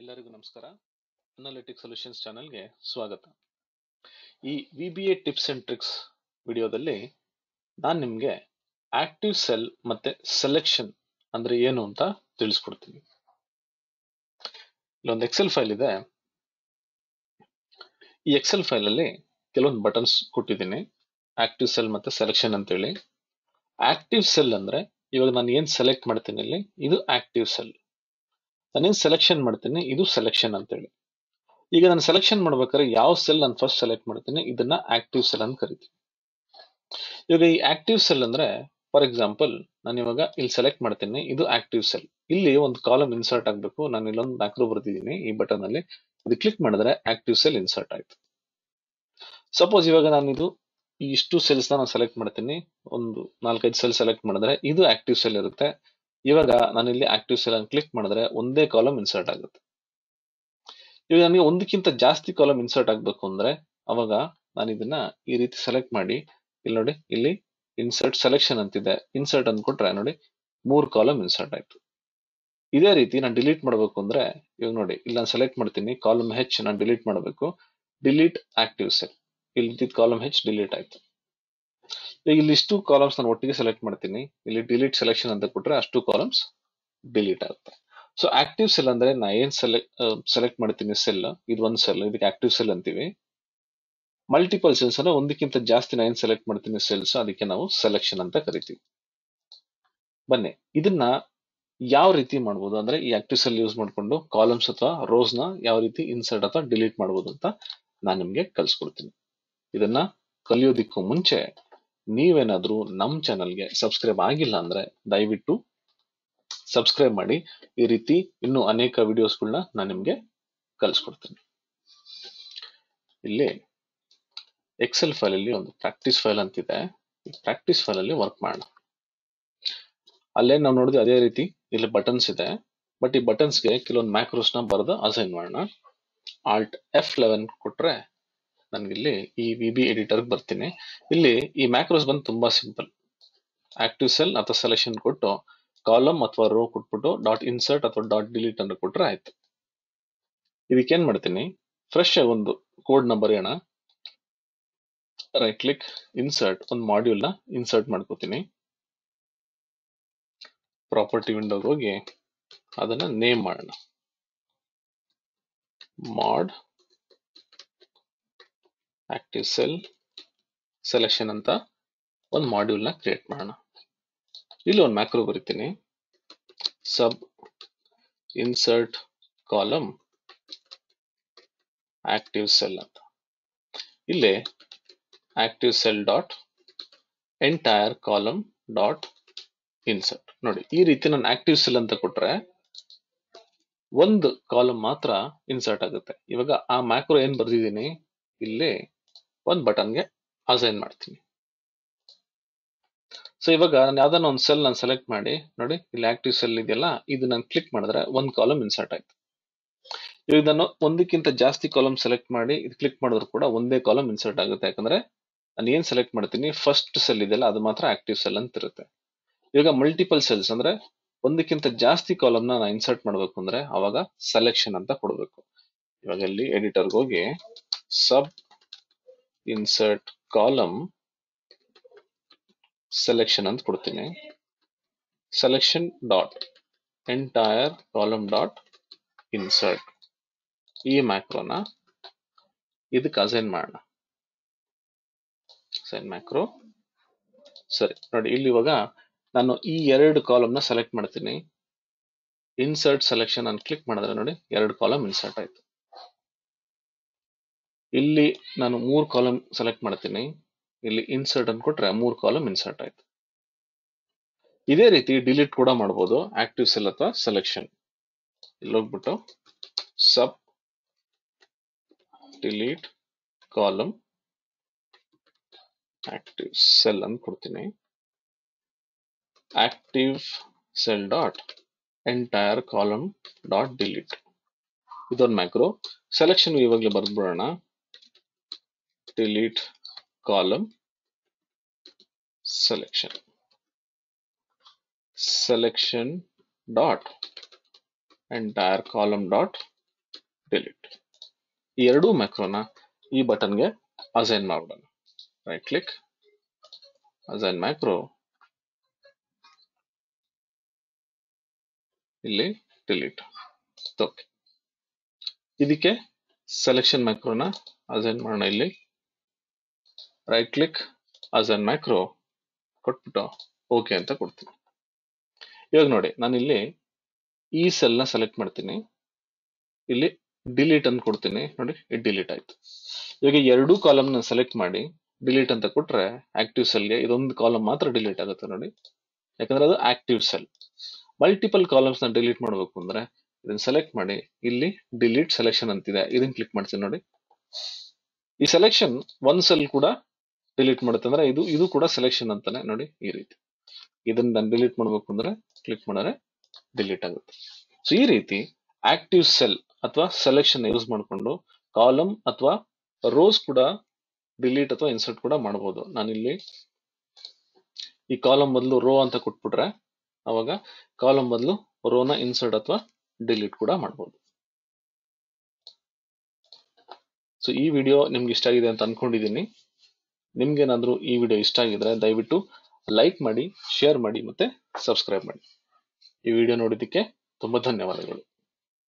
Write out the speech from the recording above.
ಎಲ್ಲರಿಗೂ ನಮಸ್ಕಾರ analytic solutions ಚಾನೆಲ್ಗೆ ಸ್ವಾಗತ ಈ V B A tips and tricks ವಿಡಿಯೋದಲ್ಲಿ ನಾನು ನಿಮಗೆ ಆಕ್ಟಿವ್ ಸೆಲ್ ಮತ್ತೆ ಸೆಲೆಕ್ಷನ್ ಅಂದ್ರೆ ಏನು ಅಂತ ತಿಳಿಸ್ಕೊಡ್ತೀನಿ ಇಲ್ಲೊಂದು ಎಕ್ಸೆಲ್ ಫೈಲ್ ಇದೆ ಈ ಎಕ್ಸೆಲ್ ಫೈಲ್ ಅಲ್ಲಿ ಕೆಲವೊಂದು ಬಟನ್ಸ್ ಕೊಟ್ಟಿದ್ದೀನಿ ಆಕ್ಟಿವ್ ಸೆಲ್ ಮತ್ತೆ ಸೆಲೆಕ್ಷನ್ ಅಂತೇಳಿ ಆಕ್ಟಿವ್ ಸೆಲ್ ಅಂದ್ರೆ ಇವಾಗ ನಾನು ಏನ್ ಸೆಲೆಕ್ಟ್ ಮಾಡ್ತೀನಿ ಇಲ್ಲಿ ಇದು ಆಕ್ಟಿವ್ ಸೆಲ್ ನಾನೇನ್ ಸೆಲೆಕ್ಷನ್ ಮಾಡ್ತೀನಿ ಇದು ಸೆಲೆಕ್ಷನ್ ಅಂತೇಳಿ ಈಗ ನಾನು ಸೆಲೆಕ್ಷನ್ ಮಾಡ್ಬೇಕಾದ್ರೆ ಯಾವ ಸೆಲ್ ನಾನು ಫಸ್ಟ್ ಸೆಲೆಕ್ಟ್ ಮಾಡ್ತೀನಿ ಇದನ್ನ ಆಕ್ಟಿವ್ ಸೆಲ್ ಅಂತ ಕರಿತೀನಿ ಇವಾಗ ಈ ಆಕ್ಟಿವ್ ಸೆಲ್ ಅಂದ್ರೆ ಫಾರ್ ಎಕ್ಸಾಂಪಲ್ ನಾನು ಇವಾಗ ಇಲ್ಲಿ ಸೆಲೆಕ್ಟ್ ಮಾಡ್ತೀನಿ ಇದು ಆಕ್ಟಿವ್ ಸೆಲ್ ಇಲ್ಲಿ ಒಂದು ಕಾಲಮ್ ಇನ್ಸರ್ಟ್ ಆಗ್ಬೇಕು ನಾನು ಇಲ್ಲೊಂದು ಮ್ಯಾಕ್ರೋ ಬರ್ತಿದ್ದೀನಿ ಈ ಬಟನ್ ಅಲ್ಲಿ ಇದು ಕ್ಲಿಕ್ ಮಾಡಿದ್ರೆ ಆಕ್ಟಿವ್ ಸೆಲ್ ಇನ್ಸರ್ಟ್ ಆಯ್ತು ಸಪೋಸ್ ಇವಾಗ ನಾನು ಇದು ಈ ಇಷ್ಟು ಸೆಲ್ಸ್ ನಾನು ಸೆಲೆಕ್ಟ್ ಮಾಡ್ತೀನಿ ಒಂದು ನಾಲ್ಕೈದು ಸೆಲ್ ಸೆಲೆಕ್ಟ್ ಮಾಡಿದ್ರೆ ಇದು ಆಕ್ಟಿವ್ ಸೆಲ್ ಇರುತ್ತೆ ಇವಾಗ ನಾನು ಇಲ್ಲಿ ಆಕ್ಟಿವ್ ಸೆಲ್ ಅನ್ನು ಕ್ಲಿಕ್ ಮಾಡಿದ್ರೆ ಒಂದೇ ಕಾಲಮ್ ಇನ್ಸರ್ಟ್ ಆಗುತ್ತೆ ಇವಾಗ ನನಗೆ ಒಂದಕ್ಕಿಂತ ಜಾಸ್ತಿ ಕಾಲಮ್ ಇನ್ಸರ್ಟ್ ಆಗ್ಬೇಕು ಅಂದ್ರೆ ಅವಾಗ ನಾನು ಇದನ್ನ ಈ ರೀತಿ ಸೆಲೆಕ್ಟ್ ಮಾಡಿ ಇಲ್ಲಿ ನೋಡಿ ಇಲ್ಲಿ ಇನ್ಸರ್ಟ್ ಸೆಲೆಕ್ಷನ್ ಅಂತಿದೆ ಇನ್ಸರ್ಟ್ ಅಂದ್ಕೊಟ್ರೆ ನೋಡಿ ಮೂರ್ ಕಾಲಮ್ ಇನ್ಸರ್ಟ್ ಆಯ್ತು ಇದೇ ರೀತಿ ನಾನು ಡಿಲೀಟ್ ಮಾಡಬೇಕು ಅಂದ್ರೆ ಇವಾಗ ನೋಡಿ ಇಲ್ಲಿ ನಾನು ಸೆಲೆಕ್ಟ್ ಮಾಡ್ತೀನಿ ಕಾಲಮ್ ಹೆಚ್ ನಾನು ಡಿಲೀಟ್ ಮಾಡಬೇಕು ಡಿಲೀಟ್ ಆಕ್ಟಿವ್ ಸೆಲ್ ಇಲ್ಲಿ ಕಾಲಮ್ ಹೆಚ್ ಡಿಲೀಟ್ ಆಯ್ತು ಈಗ ಇಲ್ಲಿ ಇಷ್ಟು ಕಾಲಮ್ಸ್ ನಾನು ಒಟ್ಟಿಗೆ ಸೆಲೆಕ್ಟ್ ಮಾಡ್ತೀನಿ ಇಲ್ಲಿ ಡಿಲೀಟ್ ಸೆಲೆಕ್ಷನ್ ಅಂತ ಕೊಟ್ರೆ ಅಷ್ಟು ಕಾಲಮ್ಸ್ ಡಿಲೀಟ್ ಆಗುತ್ತೆ ಸೊ ಆಕ್ಟಿವ್ ಸೆಲ್ ಅಂದ್ರೆ ನಾ ಏನ್ ಸೆಲೆಕ್ಟ್ ಸೆಲೆಕ್ಟ್ ಮಾಡ್ತೀನಿ ಸೆಲ್ ಇದು ಒಂದ್ ಸೆಲ್ ಇದಕ್ಕೆ ಆಕ್ಟಿವ್ ಸೆಲ್ ಅಂತೀವಿ ಮಲ್ಟಿಪಲ್ ಸೆಲ್ಸ್ ಅಂದ್ರೆ ಒಂದಕ್ಕಿಂತ ಜಾಸ್ತಿ ನಾ ಏನ್ ಸೆಲೆಕ್ಟ್ ಮಾಡ್ತೀನಿ ಸೆಲ್ಸ್ ಅದಕ್ಕೆ ನಾವು ಸೆಲೆಕ್ಷನ್ ಅಂತ ಕರಿತೀವಿ ಬನ್ನಿ ಇದನ್ನ ಯಾವ ರೀತಿ ಮಾಡ್ಬೋದು ಅಂದ್ರೆ ಈ ಆಕ್ಟಿವ್ ಸೆಲ್ ಯೂಸ್ ಮಾಡ್ಕೊಂಡು ಕಾಲಮ್ಸ್ ಅಥವಾ ರೋಸ್ ನ ಯಾವ ರೀತಿ ಇನ್ಸರ್ಟ್ ಅಥವಾ ಡಿಲೀಟ್ ಮಾಡ್ಬೋದು ಅಂತ ನಾನು ನಿಮ್ಗೆ ಕಲ್ಸ್ಕೊಡ್ತೀನಿ ಇದನ್ನ ಕಲಿಯೋದಿಕ್ಕೂ ಮುಂಚೆ ನೀವೇನಾದ್ರೂ ನಮ್ ಚಾನಲ್ಗೆ ಸಬ್ಸ್ಕ್ರೈಬ್ ಆಗಿಲ್ಲ ಅಂದ್ರೆ ದಯವಿಟ್ಟು ಸಬ್ಸ್ಕ್ರೈಬ್ ಮಾಡಿ ಈ ರೀತಿ ಇನ್ನೂ ಅನೇಕ ವಿಡಿಯೋಸ್ಗಳನ್ನ ನಾನು ನಿಮ್ಗೆ ಕಲಿಸ್ಕೊಡ್ತೀನಿ ಇಲ್ಲಿ ಎಕ್ಸೆಲ್ ಫೈಲ್ ಅಲ್ಲಿ ಒಂದು ಪ್ರಾಕ್ಟೀಸ್ ಫೈಲ್ ಅಂತಿದೆ ಈ ಪ್ರಾಕ್ಟೀಸ್ ಫೈಲ್ ಅಲ್ಲಿ ವರ್ಕ್ ಮಾಡೋಣ ಅಲ್ಲೇ ನಾವು ನೋಡಿದ್ವಿ ಅದೇ ರೀತಿ ಇಲ್ಲಿ ಬಟನ್ಸ್ ಇದೆ ಬಟ್ ಈ ಬಟನ್ಸ್ಗೆ ಕೆಲವೊಂದು ಮ್ಯಾಕ್ರೋಸ್ ನ ಬರೆದು ಅಸೈನ್ ಮಾಡೋಣ ಆಲ್ಟ್ ಎಫ್ ಲೆವೆನ್ ಕೊಟ್ರೆ ನನ್ಗಿಲ್ಲಿ ಈ ವಿ ಬಿ ಎಡಿಟರ್ ಬರ್ತೀನಿ ಇಲ್ಲಿ ಈ ಮ್ಯಾಕ್ರೋಸ್ ಬಂದು ತುಂಬಾ ಸಿಂಪಲ್ ಆಕ್ಟಿವ್ ಸೆಲ್ ಅಥವಾ ಸೆಲೆಕ್ಷನ್ ಕೊಟ್ಟು ಕಾಲಮ್ ಅಥವಾ ರೋ ಕೊಟ್ಬಿಟ್ಟು ಡಾಟ್ ಇನ್ಸರ್ಟ್ ಅಥವಾ ಡಾಟ್ ಡಿಲೀಟ್ ಅಂತ ಕೊಟ್ರೆ ಆಯ್ತು ಇದಕ್ಕೆ ಏನ್ ಮಾಡ್ತೀನಿ ಫ್ರೆಶ್ ಒಂದು ಕೋಡ್ ನ ಬರೆಯೋಣ ರೈಟ್ ಕ್ಲಿಕ್ ಇನ್ಸರ್ಟ್ ಒಂದು ಮಾಡ್ಯೂಲ್ ನ ಇನ್ಸರ್ಟ್ ಮಾಡ್ಕೋತೀನಿ ಪ್ರಾಪರ್ಟಿ ವಿಂಡೋಗೆ ಹೋಗಿ ಅದನ್ನ ನೇಮ್ ಮಾಡೋಣ ಮಾಡ್ ಆಕ್ಟಿವ್ ಸೆಲ್ ಸೆಲೆಕ್ಷನ್ ಅಂತ ಒಂದು ಮಾಡ್ಯೂಲ್ ನ ಕ್ರಿಯೇಟ್ ಮಾಡೋಣ ಇಲ್ಲಿ ಒಂದು ಮ್ಯಾಕ್ರೋ ಬರಿತೀನಿ sub insert column active cell ಅಂತ ಇಲ್ಲಿ active cell dot entire column dot insert ನೋಡಿ ಈ ರೀತಿ ನಾನು ಆಕ್ಟಿವ್ ಸೆಲ್ ಅಂತ ಕೊಟ್ರೆ ಒಂದು ಕಾಲಮ್ ಮಾತ್ರ ಇನ್ಸರ್ಟ್ ಆಗುತ್ತೆ ಇವಾಗ ಆ ಮ್ಯಾಕ್ರೋ ಏನ್ ಬರ್ದಿದ್ದೀನಿ ಇಲ್ಲಿ ಒಂದು ಬಟನ್ಗೆ ಅಸೈನ್ ಮಾಡ್ತೀನಿ ಸೊ ಇವಾಗ ನಾನು ಯಾವ್ದಾನ ಒಂದು ಸೆಲ್ ನಾನು ಸೆಲೆಕ್ಟ್ ಮಾಡಿ ನೋಡಿ ಇಲ್ಲಿ ಆಕ್ಟಿವ್ ಸೆಲ್ ಇದೆಯಲ್ಲ ಇದು ನಾನು ಕ್ಲಿಕ್ ಮಾಡಿದ್ರೆ ಒಂದು ಕಾಲಮ್ ಇನ್ಸರ್ಟ್ ಆಯ್ತು ಇವಾಗ ನಾನು ಒಂದಕ್ಕಿಂತ ಜಾಸ್ತಿ ಕಾಲಮ್ ಸೆಲೆಕ್ಟ್ ಮಾಡಿ ಇದು ಕ್ಲಿಕ್ ಮಾಡಿದ್ರು ಕೂಡ ಒಂದೇ ಕಾಲಮ್ ಇನ್ಸರ್ಟ್ ಆಗುತ್ತೆ ಯಾಕಂದ್ರೆ ನಾನು ಏನ್ ಸೆಲೆಕ್ಟ್ ಮಾಡ್ತೀನಿ ಫಸ್ಟ್ ಸೆಲ್ ಇದೆಯಲ್ಲ ಅದು ಮಾತ್ರ ಆಕ್ಟಿವ್ ಸೆಲ್ ಅಂತ ಇರುತ್ತೆ ಇವಾಗ ಮಲ್ಟಿಪಲ್ ಸೆಲ್ಸ್ ಅಂದ್ರೆ ಒಂದಕ್ಕಿಂತ ಜಾಸ್ತಿ ಕಾಲಮ್ ನ ಇನ್ಸರ್ಟ್ ಮಾಡ್ಬೇಕು ಅಂದ್ರೆ ಅವಾಗ ಸೆಲೆಕ್ಷನ್ ಅಂತ ಕೊಡಬೇಕು ಇವಾಗ ಇಲ್ಲಿ ಎಡಿಟರ್ಗೆ ಹೋಗಿ ಸಬ್ ಇನ್ಸರ್ಟ್ ಕಾಲಮ್ ಸೆಲೆಕ್ಷನ್ ಅಂತ ಕೊಡ್ತೀನಿ selection dot entire column dot insert ಈ ಮ್ಯಾಕ್ರೋನ ಇದಕ್ಕೆ ಅಸೈನ್ ಮಾಡೋಣ ಅಸೈನ್ ಮ್ಯಾಕ್ರೋ ಸರಿ ನೋಡಿ ಇಲ್ಲಿ ಇವಾಗ ನಾನು ಈ ಎರಡು ಕಾಲಮ್ ನ ಸೆಲೆಕ್ಟ್ ಮಾಡ್ತೀನಿ ಇನ್ಸರ್ಟ್ ಸೆಲೆಕ್ಷನ್ ಅನ್ನು ಕ್ಲಿಕ್ ಮಾಡಿದ್ರೆ ನೋಡಿ ಎರಡು ಕಾಲಮ್ ಇನ್ಸರ್ಟ್ ಆಯ್ತು ಇಲ್ಲಿ ನಾನು ಮೂರು ಕಾಲಮ್ ಸೆಲೆಕ್ಟ್ ಮಾಡ್ತೀನಿ ಇಲ್ಲಿ ಇನ್ಸರ್ಟ್ ಅಂತ ಕೊಟ್ರೆ ಮೂರು ಕಾಲಮ್ ಇನ್ಸರ್ಟ್ ಆಯ್ತು ಇದೇ ರೀತಿ ಡಿಲೀಟ್ ಕೂಡ ಮಾಡ್ಬೋದು ಆಕ್ಟಿವ್ ಸೆಲ್ ಅಥವಾ ಸೆಲೆಕ್ಷನ್ ಇಲ್ಲಿ ಹೋಗ್ಬಿಟ್ಟು sub delete column active cell ಅಂತ ಕೊಡ್ತೀನಿ active cell dot entire column dot delete ಇದೊಂದು ಮ್ಯಾಕ್ರೋ ಸೆಲೆಕ್ಷನ್ ಇವಾಗಲೇ ಬರ್ದ್ಬಿಡೋಣ delete column selection selection dot entire column dot delete ಈ ಎರಡೂ ಮ್ಯಾಕ್ರೋನ ಈ ಬಟನ್ಗೆ ಅಸೈನ್ ಮಾಡೋಣ ರೈಟ್ ಕ್ಲಿಕ್ ಅಸೈನ್ ಮ್ಯಾಕ್ರೋ ಇಲ್ಲಿ ಡಿಲೀಟ್ ಓಕೆ ಇದಕ್ಕೆ ಸೆಲೆಕ್ಷನ್ ಮ್ಯಾಕ್ರೋನ ಅಸೈನ್ ಮಾಡೋಣ ಇಲ್ಲಿ ರೈಟ್ ಕ್ಲಿಕ್ ಅಸೈನ್ ಮ್ಯಾಕ್ರೋ ಕೊಟ್ಬಿಟ್ಟು ಓಕೆ ಅಂತ ಕೊಡ್ತೀನಿ ಇವಾಗ ನೋಡಿ ನಾನು ಇಲ್ಲಿ ಈ ಸೆಲ್ ನ ಸೆಲೆಕ್ಟ್ ಮಾಡ್ತೀನಿ ಇಲ್ಲಿ ಡಿಲೀಟ್ ಅಂತ ಕೊಡ್ತೀನಿ ನೋಡಿ ಇದು ಡಿಲೀಟ್ ಆಯ್ತು ಇವಾಗ ಎರಡೂ ಕಾಲಮ್ ನ ಸೆಲೆಕ್ಟ್ ಮಾಡಿ ಡಿಲೀಟ್ ಅಂತ ಕೊಟ್ರೆ ಆಕ್ಟಿವ್ ಸೆಲ್ಗೆ ಇದೊಂದು ಕಾಲಮ್ ಮಾತ್ರ ಡಿಲೀಟ್ ಆಗುತ್ತೆ ನೋಡಿ ಯಾಕಂದ್ರೆ ಅದು ಆಕ್ಟಿವ್ ಸೆಲ್ ಮಲ್ಟಿಪಲ್ ಕಾಲಮ್ಸ್ ನ ಡಿಲೀಟ್ ಮಾಡಬೇಕು ಅಂದ್ರೆ ಇದನ್ನ ಸೆಲೆಕ್ಟ್ ಮಾಡಿ ಇಲ್ಲಿ ಡಿಲೀಟ್ ಸೆಲೆಕ್ಷನ್ ಅಂತಿದೆ ಇದನ್ನ ಕ್ಲಿಕ್ ಮಾಡ್ತೀನಿ ನೋಡಿ ಈ ಸೆಲೆಕ್ಷನ್ ಒಂದ್ ಸೆಲ್ ಕೂಡ ಡಿಲೀಟ್ ಮಾಡುತ್ತೆ ಅಂದ್ರೆ ಇದು ಇದು ಕೂಡ ಸೆಲೆಕ್ಷನ್ ಅಂತಾನೆ ನೋಡಿ ಈ ರೀತಿ ಇದನ್ನ ನಾನು ಡಿಲೀಟ್ ಮಾಡ್ಬೇಕು ಅಂದ್ರೆ ಕ್ಲಿಕ್ ಮಾಡಿದ್ರೆ ಡಿಲೀಟ್ ಆಗುತ್ತೆ ಸೊ ಈ ರೀತಿ ಆಕ್ಟಿವ್ ಸೆಲ್ ಅಥವಾ ಸೆಲೆಕ್ಷನ್ ಯೂಸ್ ಮಾಡಿಕೊಂಡು ಕಾಲಮ್ ಅಥವಾ ರೋಸ್ ಕೂಡ ಡಿಲೀಟ್ ಅಥವಾ ಇನ್ಸರ್ಟ್ ಕೂಡ ಮಾಡಬಹುದು ನಾನಿಲ್ಲಿ ಈ ಕಾಲಮ್ ಬದಲು ರೋ ಅಂತ ಕೊಟ್ಬಿಟ್ರೆ ಅವಾಗ ಕಾಲಮ್ ಬದಲು ರೋನ ಇನ್ಸರ್ಟ್ ಅಥವಾ ಡಿಲೀಟ್ ಕೂಡ ಮಾಡಬಹುದು ಸೊ ಈ ವಿಡಿಯೋ ನಿಮ್ಗೆ ಇಷ್ಟ ಆಗಿದೆ ಅಂತ ಅನ್ಕೊಂಡಿದ್ದೀನಿ ನಿಮ್ಗೇನಾದ್ರೂ ಈ ವಿಡಿಯೋ ಇಷ್ಟ ಆಗಿದ್ರೆ ದಯವಿಟ್ಟು ಲೈಕ್ ಮಾಡಿ ಶೇರ್ ಮಾಡಿ ಮತ್ತೆ ಸಬ್ಸ್ಕ್ರೈಬ್ ಮಾಡಿ ಈ ವಿಡಿಯೋ ನೋಡಿದ್ದಕ್ಕೆ ತುಂಬಾ ಧನ್ಯವಾದಗಳು